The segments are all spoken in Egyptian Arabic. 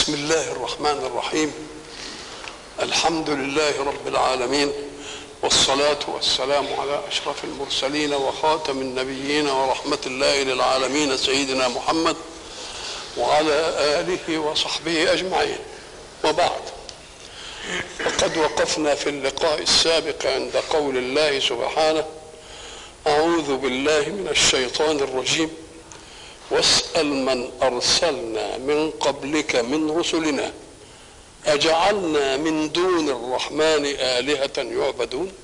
بسم الله الرحمن الرحيم الحمد لله رب العالمين والصلاة والسلام على أشرف المرسلين وخاتم النبيين ورحمة الله للعالمين سيدنا محمد وعلى آله وصحبه أجمعين وبعد وقد وقفنا في اللقاء السابق عند قول الله سبحانه أعوذ بالله من الشيطان الرجيم واسأل من أرسلنا من قبلك من رسلنا أجعلنا من دون الرحمن آلهة يعبدون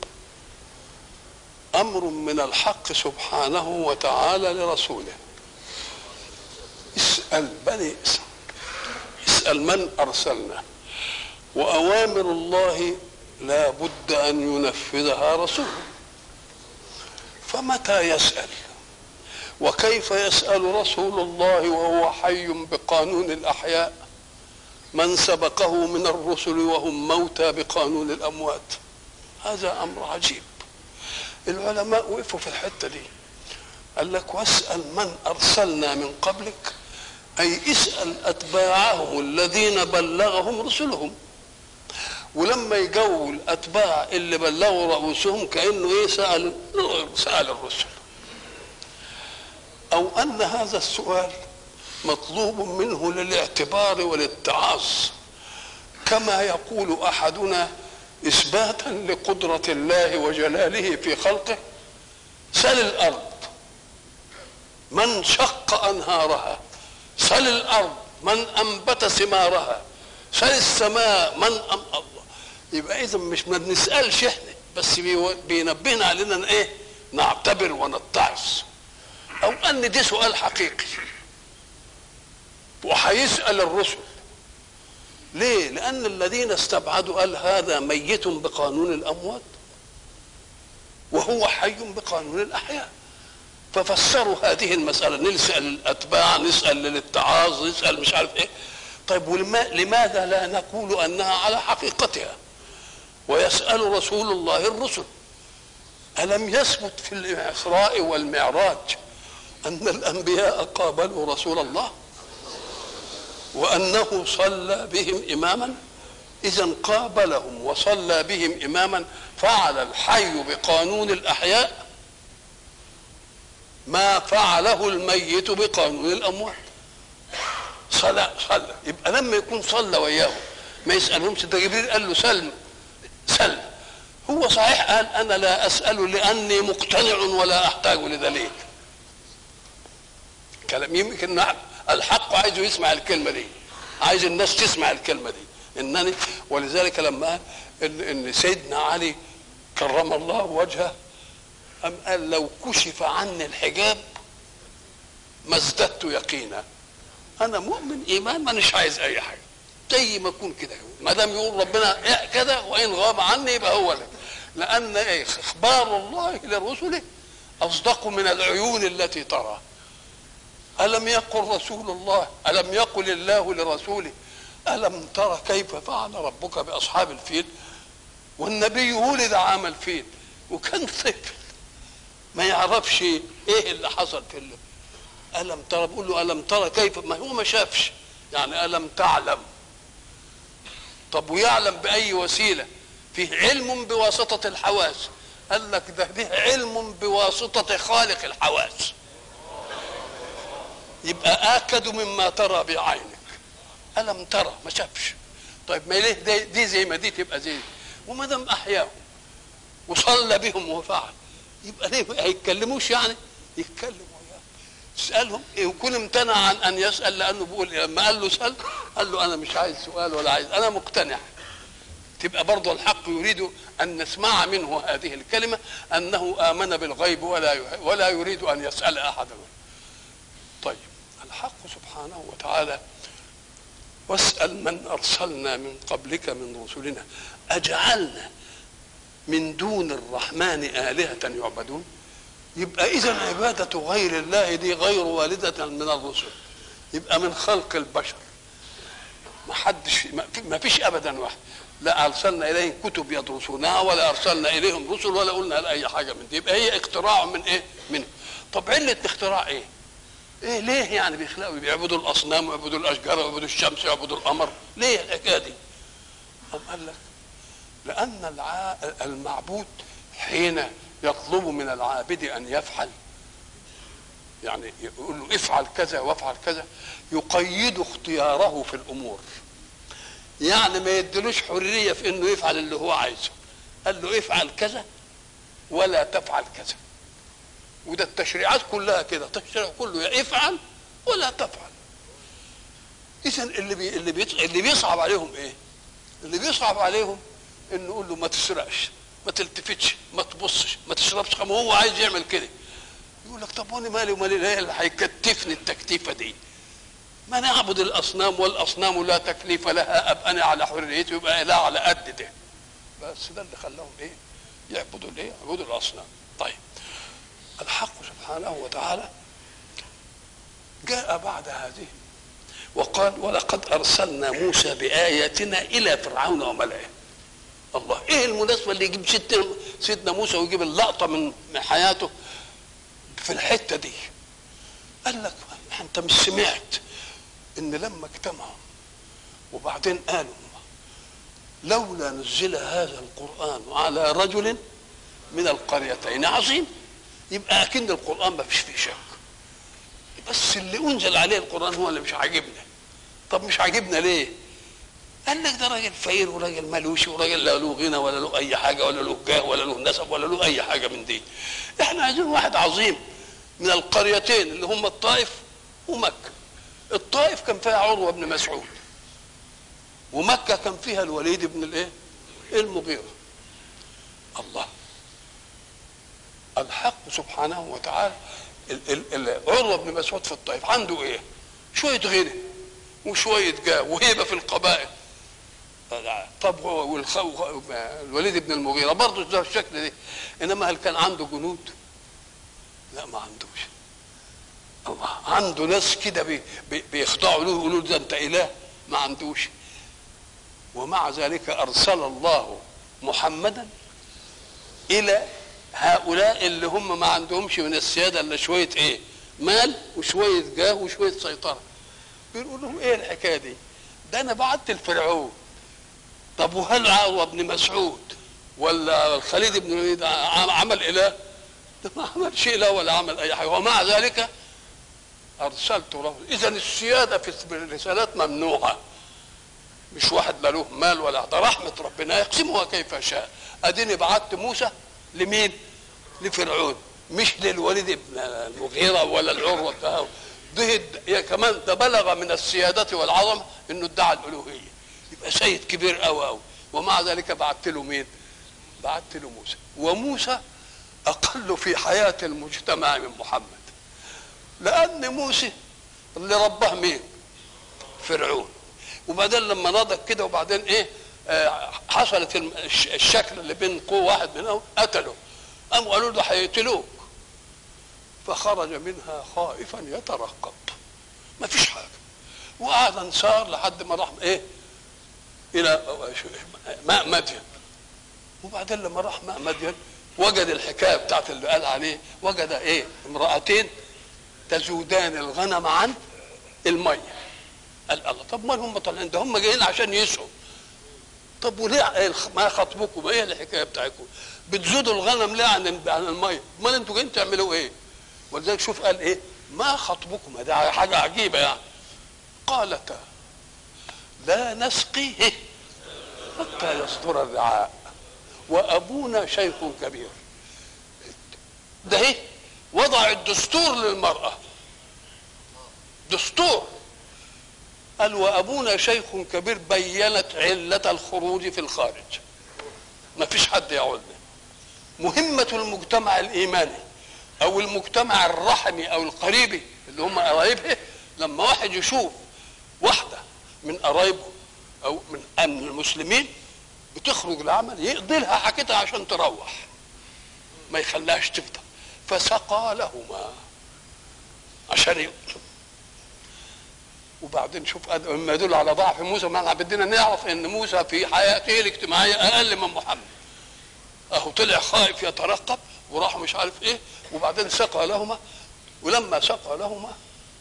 أمر من الحق سبحانه وتعالى لرسوله اسأل بني اسأل, اسأل من أرسلنا وأوامر الله لا بد أن ينفذها رسوله فمتى يسأل وكيف يسأل رسول الله وهو حي بقانون الأحياء من سبقه من الرسل وهم موتى بقانون الأموات هذا أمر عجيب العلماء وقفوا في الحتة دي قال لك واسأل من أرسلنا من قبلك أي اسأل أتباعهم الذين بلغهم رسلهم ولما يجوا الأتباع اللي بلغوا رؤوسهم كأنه إيه سأل سأل الرسل أو أن هذا السؤال مطلوب منه للاعتبار والاتعاظ كما يقول أحدنا إثباتا لقدرة الله وجلاله في خلقه سل الأرض من شق أنهارها سل الأرض من أنبت ثمارها سل السماء من أم الله يبقى إذا مش ما بنسألش إحنا بس بينبهنا علينا إيه نعتبر ونتعظ او ان دي سؤال حقيقي وهيسال الرسل ليه لان الذين استبعدوا قال هذا ميت بقانون الاموات وهو حي بقانون الاحياء ففسروا هذه المساله نسال الاتباع نسال للاتعاظ نسال مش عارف ايه طيب لماذا لا نقول انها على حقيقتها ويسال رسول الله الرسل الم يثبت في الاسراء والمعراج أن الأنبياء قابلوا رسول الله وأنه صلى بهم إماما إذا قابلهم وصلى بهم إماما فعل الحي بقانون الأحياء ما فعله الميت بقانون الأموات صلى صلى يبقى لما يكون صلى وياهم ما يسألهمش ده جبريل قال له سلم سلم هو صحيح قال أنا لا أسأل لأني مقتنع ولا أحتاج لدليل كلام يمكن نعم الحق عايزه يسمع الكلمه دي عايز الناس تسمع الكلمه دي انني ولذلك لما ان, إن سيدنا علي كرم الله وجهه أم قال لو كشف عني الحجاب ما ازددت يقينا انا مؤمن ايمان مانيش عايز اي حاجه زي ما اكون كده ما دام يقول ربنا إيه كذا وان غاب عني يبقى هو لك لان ايه اخبار الله لرسله اصدق من العيون التي ترى ألم يقل رسول الله ألم يقل الله لرسوله ألم ترى كيف فعل ربك بأصحاب الفيل والنبي ولد عام الفيل وكان طفل ما يعرفش ايه اللي حصل في اللي. ألم ترى بقول له ألم ترى كيف ما هو ما شافش يعني ألم تعلم طب ويعلم بأي وسيلة فيه علم بواسطة الحواس قال لك ده ده علم بواسطة خالق الحواس يبقى اكد مما ترى بعينك الم ترى ما شافش طيب ما ليه دي, دي زي ما دي تبقى زي وما دام احياهم وصلى بهم وفعل يبقى ليه ما هيتكلموش يعني يتكلموا وياه تسالهم يكون امتنع عن ان يسال لانه بيقول لما قال له سال قال له انا مش عايز سؤال ولا عايز انا مقتنع تبقى برضه الحق يريد ان نسمع منه هذه الكلمه انه امن بالغيب ولا ولا يريد ان يسال احدا طيب الحق سبحانه وتعالى واسأل من أرسلنا من قبلك من رسلنا أجعلنا من دون الرحمن آلهة يعبدون يبقى إذا عبادة غير الله دي غير والدة من الرسل يبقى من خلق البشر ما حدش ما فيش أبدا واحد لا أرسلنا إليهم كتب يدرسونها ولا أرسلنا إليهم رسل ولا قلنا أي حاجة من دي يبقى هي اختراع من إيه؟ من طب علة الاختراع إيه؟ ايه ليه يعني بيخلقوا بيعبدوا الاصنام ويعبدوا الاشجار ويعبدوا الشمس ويعبدوا القمر ليه الحكايه دي أم قال لك لان الع... المعبود حين يطلب من العابد ان يفعل يعني يقول له افعل كذا وافعل كذا يقيد اختياره في الامور يعني ما يدلوش حريه في انه يفعل اللي هو عايزه قال له افعل كذا ولا تفعل كذا وده التشريعات كلها كده التشريع كله يا افعل ولا تفعل اذا اللي بي اللي بيص... اللي بيصعب عليهم ايه اللي بيصعب عليهم انه نقول له ما تسرقش ما تلتفتش ما تبصش ما تشربش خمر هو عايز يعمل كده يقول لك طب وانا مالي ومالي ايه اللي هيكتفني التكتيفه دي ما نعبد الاصنام والاصنام لا تكليف لها ابقى انا على حريتي يبقى لا على قد ده بس ده اللي خلاهم ايه يعبدوا الايه يعبدوا الاصنام طيب الحق سبحانه وتعالى جاء بعد هذه وقال ولقد ارسلنا موسى باياتنا الى فرعون وملئه الله ايه المناسبه اللي يجيب ست سيدنا موسى ويجيب اللقطه من من حياته في الحته دي قال لك انت مش سمعت ان لما اجتمعوا وبعدين قالوا لولا نزل هذا القران على رجل من القريتين عظيم يبقى اكن القران ما فيش فيه شك بس اللي انزل عليه القران هو اللي مش عاجبنا طب مش عاجبنا ليه قال لك ده راجل فقير وراجل ملوشي وراجل لا له غنى ولا له اي حاجه ولا له جاه ولا له نسب ولا له اي حاجه من دي احنا عايزين واحد عظيم من القريتين اللي هم الطائف ومكه الطائف كان فيها عروه بن مسعود ومكه كان فيها الوليد بن الايه المغيره الله الحق سبحانه وتعالى عروه بن مسعود في الطائف عنده ايه شويه غنى وشويه جاه وهيبه في القبائل طب والخ... الوليد بن المغيره برضه ده الشكل ده انما هل كان عنده جنود؟ لا ما عندوش الله عنده ناس كده بي... بي... بيخضعوا له يقولوا ده انت اله ما عندوش ومع ذلك ارسل الله محمدا الى هؤلاء اللي هم ما عندهمش من السياده الا شويه ايه؟ مال وشويه جاه وشويه سيطره بيقول لهم ايه الحكايه دي؟ ده انا بعت الفرعون طب وهل عروه بن مسعود ولا الخليد بن الوليد عمل اله؟ ده ما عملش اله ولا عمل اي حاجه ومع ذلك ارسلت له اذا السياده في الرسالات ممنوعه مش واحد لا له مال ولا ده رحمه ربنا يقسمها كيف شاء اديني بعت موسى لمين؟ لفرعون مش للوليد بن المغيره ولا العروه بتاعه ده كمان ده بلغ من السياده والعظمه انه ادعى الالوهيه يبقى سيد كبير قوي قوي ومع ذلك بعت له مين؟ بعت له موسى وموسى اقل في حياه المجتمع من محمد لان موسى اللي رباه مين؟ فرعون وبعدين لما نضج كده وبعدين ايه آه حصلت الشكل اللي بين قوة واحد منهم قتله قاموا قالوا له هيقتلوك فخرج منها خائفا يترقب ما فيش حاجة وقعد انصار لحد ما راح ايه الى ماء مدين وبعدين لما راح ماء مدين وجد الحكايه بتاعت اللي قال عليه وجد ايه امرأتين تزودان الغنم عن الميه قال الله طب ما هم طالعين ده هم جايين عشان يسعوا طب وليه ما خطبكم ايه الحكايه بتاعتكم بتزودوا الغنم ليه عن عن الميه امال انتوا جايين تعملوا ايه ولذلك شوف قال ايه ما خطبكم ده حاجه عجيبه يعني قالتا لا نسقي حتى يصدر الرعاء وابونا شيخ كبير ده ايه وضع الدستور للمراه دستور قال وابونا شيخ كبير بينت عله الخروج في الخارج ما فيش حد يعودنا مهمه المجتمع الايماني او المجتمع الرحمي او القريبي اللي هم قرايبه لما واحد يشوف واحده من قرايبه او من امن المسلمين بتخرج العمل يقضي لها حاجتها عشان تروح ما يخليهاش تفضل فسقى لهما عشان يقضوا وبعدين شوف مما يدل على ضعف موسى ما احنا بدنا نعرف ان موسى في حياته الاجتماعيه اقل من محمد اهو طلع خائف يترقب وراح مش عارف ايه وبعدين سقى لهما ولما سقى لهما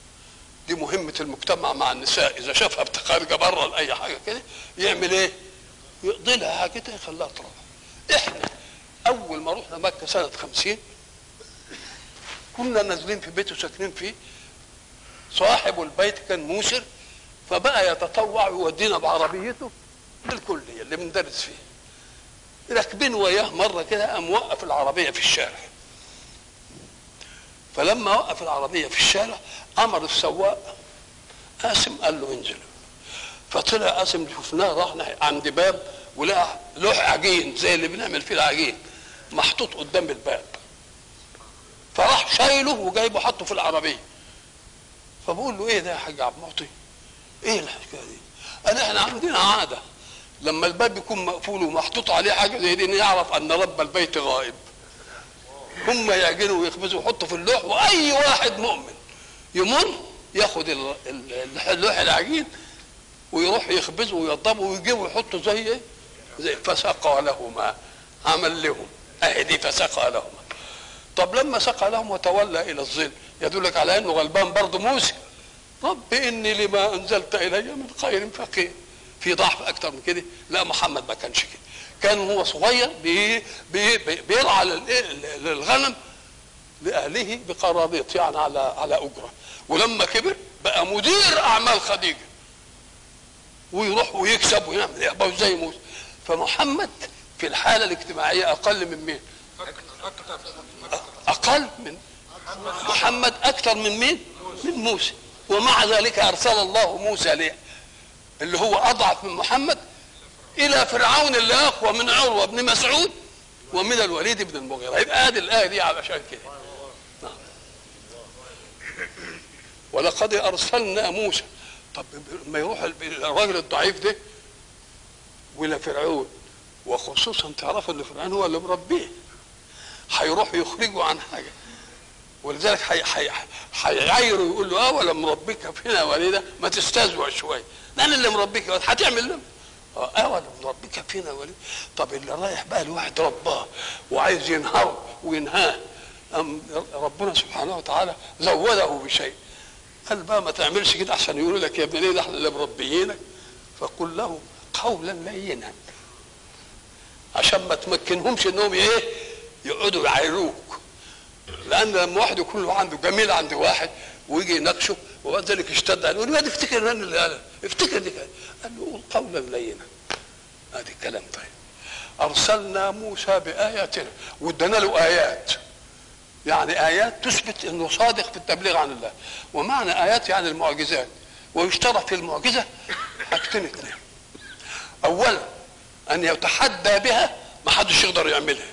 دي مهمه المجتمع مع النساء اذا شافها بتخارجه بره لاي حاجه كده يعمل ايه؟ يقضي لها حاجتها يخليها تروح احنا اول ما رحنا مكه سنه خمسين كنا نازلين في بيت وساكنين فيه صاحب البيت كان موسر فبقى يتطوع يودينا بعربيته للكليه اللي بندرس فيها راكبين وياه مره كده قام وقف العربيه في الشارع فلما وقف العربيه في الشارع امر السواق قاسم قال له انزل فطلع قاسم شفناه راح عند باب ولقى لوح عجين زي اللي بنعمل فيه العجين محطوط قدام الباب فراح شايله وجايبه حطه في العربيه فبقول له ايه ده يا حاج عبد المعطي ايه الحكايه دي قال احنا عندنا عاده لما الباب يكون مقفول ومحطوط عليه حاجه زي دي نعرف ان رب البيت غائب هم يعجنوا ويخبزوا ويحطوا في اللوح واي واحد مؤمن يمر ياخد ال- ال- اللوح العجين ويروح يخبزه ويضبه ويجيبه ويحطه زي ايه؟ زي فسقى لهما عمل لهم اهي دي فسقى لهما طب لما سقى لهم وتولى الى الظل يدلك على انه غلبان برضه موسى رب اني لما انزلت الي من خير فقير في ضعف اكتر من كده لا محمد ما كانش كده كان هو صغير بي بي بي بيرعى لل- للغنم لاهله بقراريط يعني على على اجره ولما كبر بقى مدير اعمال خديجه ويروح ويكسب ويعمل يبقى زي موسى فمحمد في الحاله الاجتماعيه اقل من مين؟ اقل من محمد اكثر من مين؟ من موسى ومع ذلك ارسل الله موسى ليه؟ اللي هو اضعف من محمد الى فرعون اللي اقوى من عروه بن مسعود ومن الوليد بن المغيره يبقى ادي الايه دي علشان كده نعم. ولقد ارسلنا موسى طب ما يروح الراجل الضعيف ده والى فرعون وخصوصا تعرفوا ان فرعون هو اللي مربيه هيروح يخرجوا عن حاجه ولذلك حي- حي- هيعايروا يقول له اه ولا مربيك فينا وليدا ما تستهزئ شويه لان اللي مربيك هتعمل له اه آه ولا مربيك فينا وليد طب اللي رايح بقى لواحد رباه وعايز ينهره وينهاه أم ربنا سبحانه وتعالى زوده بشيء قال بقى ما تعملش كده عشان يقولوا لك يا ابن ليه ده احنا اللي مربيينك فقل له قولا لينا عشان ما تمكنهمش انهم ايه يقعدوا يعايروك لان لما واحد يكون له عنده جميل عند واحد ويجي يناقشه وبعد ذلك اشتد عليه يقول له ما تفتكر ان اللي قال افتكر دي كده. قال له قول قولا لينا ادي الكلام طيب ارسلنا موسى باياتنا وادانا له ايات يعني ايات تثبت انه صادق في التبليغ عن الله ومعنى ايات يعني المعجزات ويشترط في المعجزه حاجتين اثنين اولا ان يتحدى بها ما حدش يقدر يعملها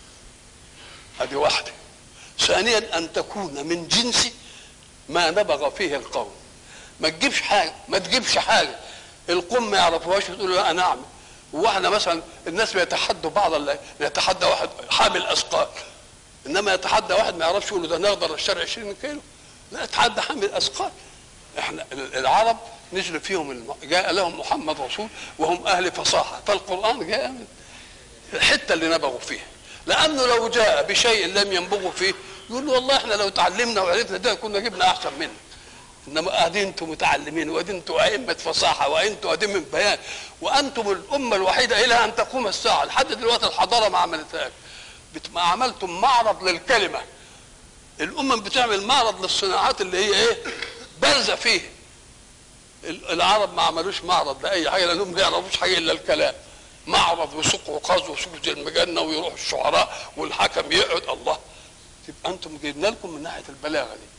هذه واحده ثانيا ان تكون من جنس ما نبغ فيه القوم ما تجيبش حاجه ما تجيبش حاجه القوم ما يعرفوهاش وتقول له انا اعمل واحنا مثلا الناس بيتحدوا بعض ال- يتحدى واحد حامل اثقال انما يتحدى واحد ما يعرفش يقول له ده نقدر نشتري 20 كيلو لا يتحدى حامل اثقال احنا ال- العرب نزل فيهم الم... جاء لهم محمد رسول وهم اهل فصاحه فالقران جاء من الحته اللي نبغوا فيها لانه لو جاء بشيء لم ينبغوا فيه يقول له والله احنا لو تعلمنا وعرفنا ده كنا جبنا احسن منه انما ادي انتم متعلمين وادي انتم ائمه فصاحه وانتم ائمه بيان وانتم الامه الوحيده الى ان تقوم الساعه لحد دلوقتي الحضاره ما عملتهاش بت- ما عملتم معرض للكلمه الامم بتعمل معرض للصناعات اللي هي ايه بارزه فيه ال- العرب ما عملوش معرض لاي حاجه لانهم ما يعرفوش حاجه الا الكلام معرض وسوق وقاز وسوق زي المجنه ويروح الشعراء والحكم يقعد الله تبقى انتم جبنا لكم من ناحيه البلاغه دي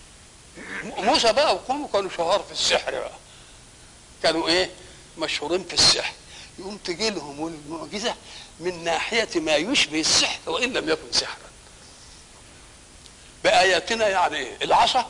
م- موسى بقى وقومه كانوا شهار في السحر بقى كانوا ايه مشهورين في السحر يقوم تجي لهم المعجزه من ناحيه ما يشبه السحر وان لم يكن سحرا باياتنا يعني ايه العصا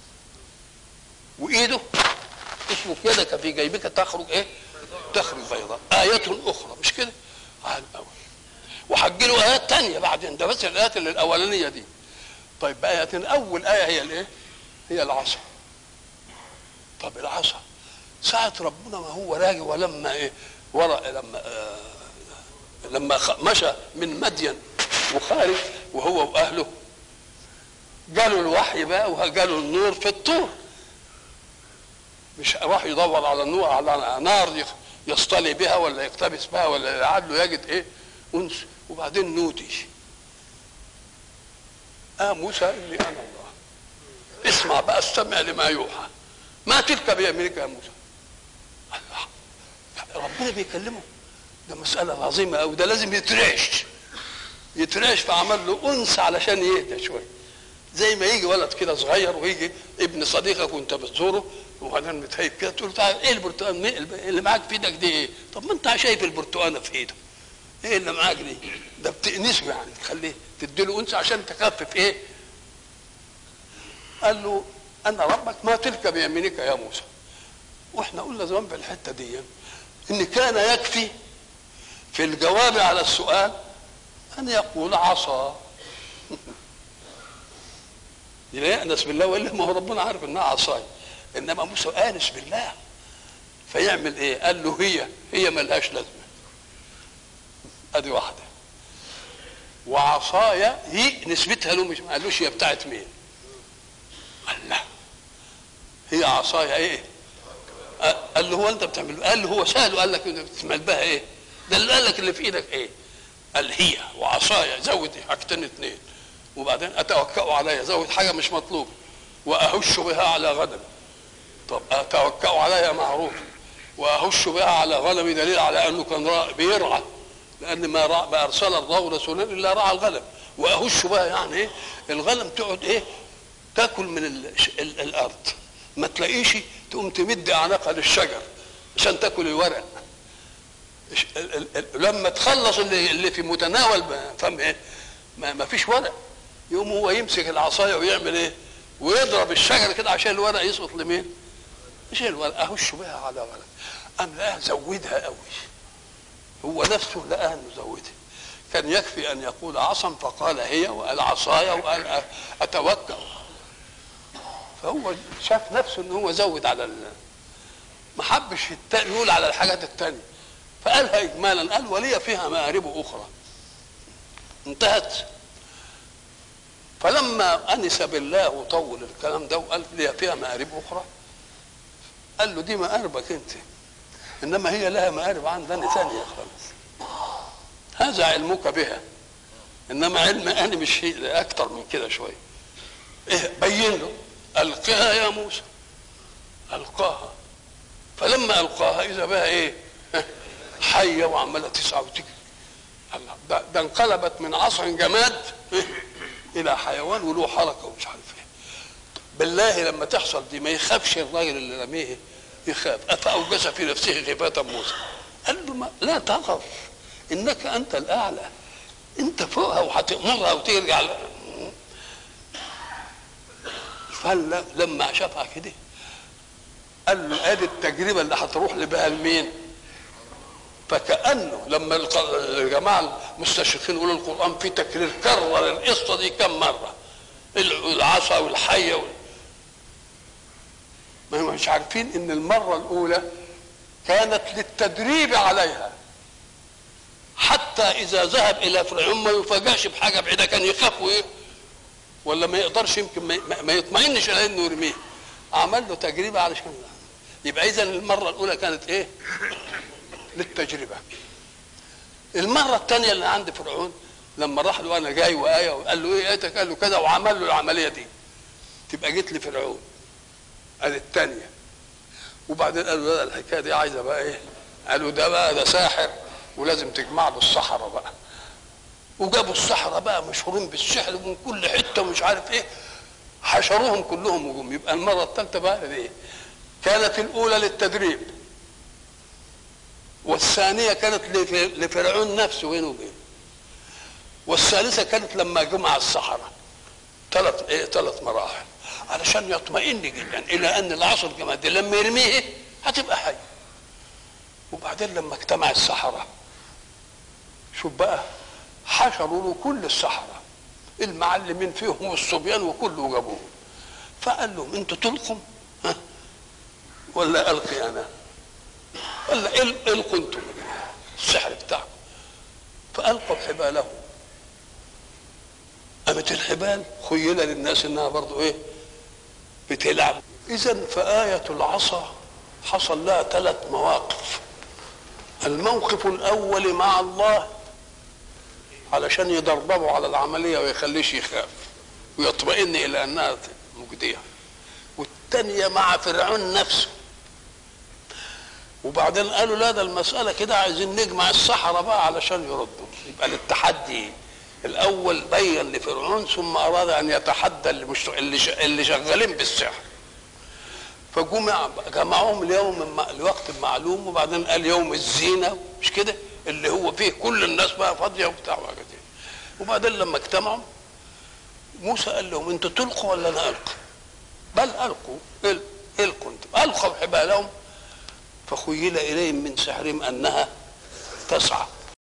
وايده اسمه يدك في جيبك تخرج ايه تخرج بيضاء آية أخرى مش كده على الأول وحج له آيات تانية بعدين ده بس الآيات اللي الأولانية دي طيب بآية أول آية هي الإيه؟ هي العصا طب العصا ساعة ربنا ما هو راجع ولما إيه ورا لما آه لما خ- مشى من مدين وخارج وهو وأهله جاله الوحي بقى وجاله النور في الطور مش راح يدور على النور على نار يصطلي بها ولا يقتبس بها ولا لعله يجد ايه انس وبعدين نودي آه موسى اني انا الله اسمع بقى استمع لما يوحى ما تلك بيمينك يا موسى ربنا بيكلمه ده مسألة عظيمة أوي ده لازم يترعش يترعش فعمل له أنس علشان يهدى شوية زي ما يجي ولد كده صغير ويجي ابن صديقك وانت بتزوره وبعدين متهيب كده تقول له تعالى ايه البرتقال اللي معاك في ايدك دي ايه؟ طب ما انت شايف البرتقانه في ايدك ايه اللي معاك دي؟ ده بتأنسه يعني تخليه تديله انس عشان تخفف ايه؟ قال له انا ربك ما تلك بيمينك يا موسى واحنا قلنا زمان في الحته دي ان كان يكفي في الجواب على السؤال ان يقول عصا يأنس بالله والا ما هو ربنا عارف انها عصاي انما موسى انس بالله فيعمل ايه؟ قال له هي هي ملهاش لازمه ادي واحده وعصايا هي نسبتها له مش ما قالوش هي بتاعت مين؟ قال لا هي عصايا ايه؟ قال له هو انت بتعمل قال له هو ساله قال لك بتعمل بها ايه؟ ده اللي قال لك اللي في ايدك ايه؟ قال هي وعصايا زود حاجتين اثنين وبعدين اتوكأ عليها زود حاجه مش مطلوبه واهش بها على غنم طب اتوكأ عليها معروف واهش بها على غنم دليل على انه كان بيرعى لان ما, رأى ما ارسل الله رسولا الا رعى الغنم واهش بها يعني ايه الغنم تقعد ايه تاكل من ال ال الارض ما تلاقيش تقوم تمد اعناقها للشجر عشان تاكل الورق لما تخلص اللي, اللي في متناول فم ايه ما, ما فيش ورق يقوم هو يمسك العصايه ويعمل ايه ويضرب الشجر كده عشان الورق يسقط لمين مش الورق اهش بها على ورق ام لا زودها قوي هو نفسه لقاها انه زودها كان يكفي ان يقول عصا فقال هي وقال عصايا وقال اتوكل فهو شاف نفسه ان هو زود على ال... ما حبش يقول على الحاجات التانية فقالها اجمالا قال ولي فيها مآرب اخرى انتهت فلما انس بالله وطول الكلام ده وقال لي فيها مآرب اخرى قال له دي مآربك انت انما هي لها مآرب عندنا ثانيه خالص هذا علمك بها انما علم انا مش اكتر من كده شويه إيه بين له القها يا موسى القاها فلما القاها اذا بها ايه حيه وعماله تسعى وتجري الله ده, ده انقلبت من عصر جماد الى حيوان وله حركه ومش عارف ايه بالله لما تحصل دي ما يخافش الراجل اللي رميه يخاف افاوجس في نفسه خيفه موسى قال له ما لا تخف انك انت الاعلى انت فوقها وهتامرها وترجع فلما شافها كده قال له ادي التجربه اللي هتروح بها لمين؟ فكانه لما الجماعه المستشرقين يقولوا القران في تكرير كرر القصه دي كم مره العصا والحيه وال... ما هم مش عارفين ان المره الاولى كانت للتدريب عليها حتى اذا ذهب الى فرعون ما يفاجئش بحاجه بعيده كان يخاف وايه ولا ما يقدرش يمكن ما, ما يطمئنش على انه يرميه عمل له تجربه علشان يبقى اذا المره الاولى كانت ايه للتجربه المره الثانيه اللي عند فرعون لما راح له انا جاي وايه وقال له ايه ايتك قال له كذا وعمل له العمليه دي تبقى جيت لفرعون قال الثانيه وبعدين قال له لا الحكايه دي عايزه بقى ايه قالوا ده بقى ده ساحر ولازم تجمع له الصحراء بقى وجابوا الصحراء بقى مشهورين بالسحر من كل حته ومش عارف ايه حشروهم كلهم وجم يبقى المره الثالثه بقى ايه كانت الاولى للتدريب والثانيه كانت لفرعون نفسه بينه وبينه والثالثه كانت لما جمع الصحراء ثلاث ايه ثلاث مراحل علشان يطمئن جدا الى ان العصر الجماد لما يرميه هتبقى حي وبعدين لما اجتمع السحرة شوف بقى حشروا له كل السحرة المعلمين فيهم والصبيان وكله جابوه فقال لهم انتوا تلقوا ها ولا القي انا ولا القوا انتم السحر بتاعكم فالقوا حبالهم قامت الحبال خيل للناس انها برضو ايه بتلعب اذا فآية العصا حصل لها ثلاث مواقف الموقف الاول مع الله علشان يدربه على العمليه ويخليش يخاف ويطمئن الى انها مجديه والثانيه مع فرعون نفسه وبعدين قالوا لا ده المساله كده عايزين نجمع السحره بقى علشان يردوا يبقى التحدي الاول بين لفرعون ثم اراد ان يتحدى اللي, مش اللي, ش... اللي شغالين بالسحر فجمع جمعهم ليوم لوقت معلوم وبعدين قال يوم الزينه مش كده اللي هو فيه كل الناس بقى فاضيه وبتاع وحاجات وبعدين لما اجتمعوا موسى قال لهم انتوا تلقوا ولا انا القي؟ بل القوا القوا انتم القوا حبالهم فخيل اليهم من سحرهم انها تسعى